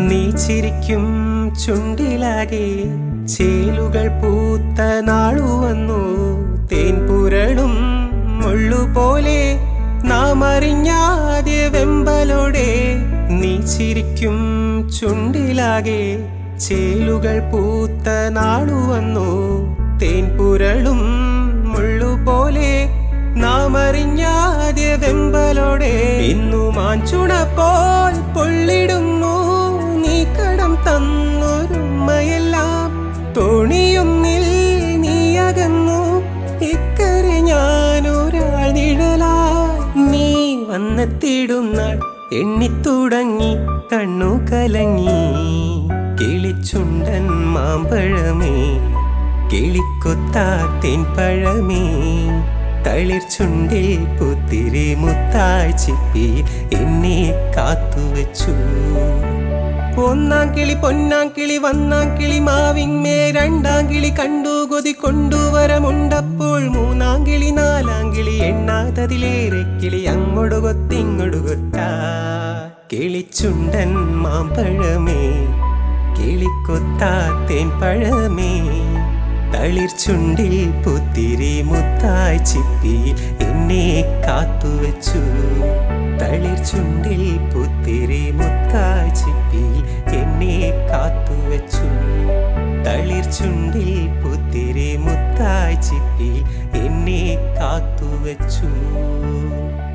നീ ചിരിക്കും ചുണ്ടിലാകെ ചേലുകൾ പൂത്ത നാളു വന്നു തേൻ പുരളും മുള്ളുപോലെ നാം അറിഞ്ഞാതെ വെമ്പലോടെ നീ ചിരിക്കും ചുണ്ടിലാകെ ചേലുകൾ പൂത്ത നാളു വന്നു തേൻ പുരളും മുള്ളുപോലെ നാം അറിഞ്ഞാതെ വെമ്പലോടെ ഇന്നു മാഞ്ചുണപ്പോൾ പൊള്ളിടുന്നു നീ കടം തന്നൊരുമ്മയെല്ലാം തോണിയൊന്നിൽ നീ അകന്നു ഇക്കരെ ഞാനൊരാൾ നിഴലായി നീ വന്നെത്തിടുന്നാൾ എണ്ണിത്തുടങ്ങി കണ്ണു കലങ്ങി കിളിച്ചുണ്ടൻ മാമ്പഴമേ കിളിക്കൊത്താത്തേൻ പഴമേ തളിർ ചുണ്ടിൽ പുത്തിരി മുത്തായി ചിപ്പി എന്നെ കാത്തുവച്ചു ഒന്നാം കിളി പൊന്നാം കിളി വന്നാം കിളി മാവിന്മേ രണ്ടാം കിളി കണ്ടു കൊതി കൊണ്ടുവരമുണ്ടപ്പോൾ മൂന്നാം കിളി നാലാം കിളി എണ്ണാതതിലേറെ കിളി അങ്ങോട് കൊത്തിങ്ങോട് കൊത്താ കിളിച്ചുണ്ടൻ മാമ്പഴമേ കിളിക്കൊത്താത്തേൻ പഴമേ തളിർ ചുണ്ടിൽ പുത്തിരി മുത്തായി ചിപ്പി എന്നെ കാത്തുവച്ചു തളിർ ചുണ്ടിൽ പുത്തിരി മുത്തായി ചിപ്പി എന്നെ കാത്തുവച്ചു തളിർ ചുണ്ടിൽ പുത്തിരി മുത്തായി ചിപ്പി എന്നെ കാത്തുവച്ചു